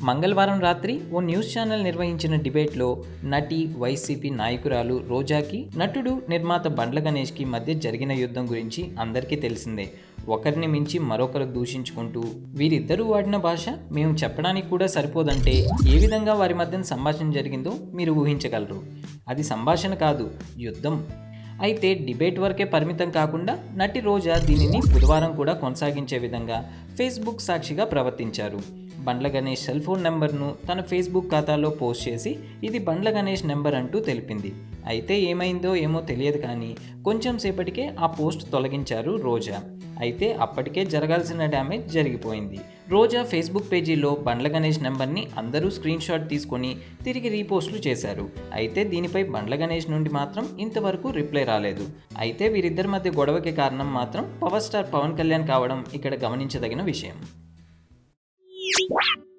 మంగళవారం రాత్రి ఓ news channel నిర్వహించిన డిబేట్లో నటి వైసీపీ నాయకురాలు రోజాకి నటుడు నిర్మాత బండ్ల గణేష్కి మధ్య జరిగిన యుద్ధం గురించి అందరికీ తెలిసిందే ఒకరిని మించి మరొకరు దూషించుకుంటూ వీరిద్దరూ వాడిన భాష మేము చెప్పడానికి కూడా సరిపోదంటే ఏ విధంగా వారి మధ్య సంభాషణ జరిగిందో మీరు ఊహించగలరు అది సంభాషణ కాదు యుద్ధం అయితే డిబేట్ వరకే పరిమితం కాకుండా నటి రోజా దీనిని బుధవారం కూడా కొనసాగించే విధంగా ఫేస్బుక్ సాక్షిగా ప్రవర్తించారు బండ్ల గణేష్ సెల్ ఫోన్ నెంబర్ను తన ఫేస్బుక్ ఖాతాలో పోస్ట్ చేసి ఇది బండ్ల గణేష్ నెంబర్ అంటూ తెలిపింది అయితే ఏమైందో ఏమో తెలియదు కానీ కొంచెం సేపటికే ఆ పోస్ట్ తొలగించారు రోజా అయితే అప్పటికే జరగాల్సిన డ్యామేజ్ జరిగిపోయింది రోజా ఫేస్బుక్ పేజీలో బండ్ల గణేష్ నెంబర్ని అందరూ స్క్రీన్ షాట్ తీసుకొని తిరిగి రీపోస్ట్లు చేశారు అయితే దీనిపై బండ్ల గణేష్ నుండి మాత్రం ఇంతవరకు రిప్లై రాలేదు అయితే వీరిద్దరి మధ్య గొడవకి కారణం మాత్రం పవర్ స్టార్ పవన్ కళ్యాణ్ కావడం ఇక్కడ గమనించదగిన విషయం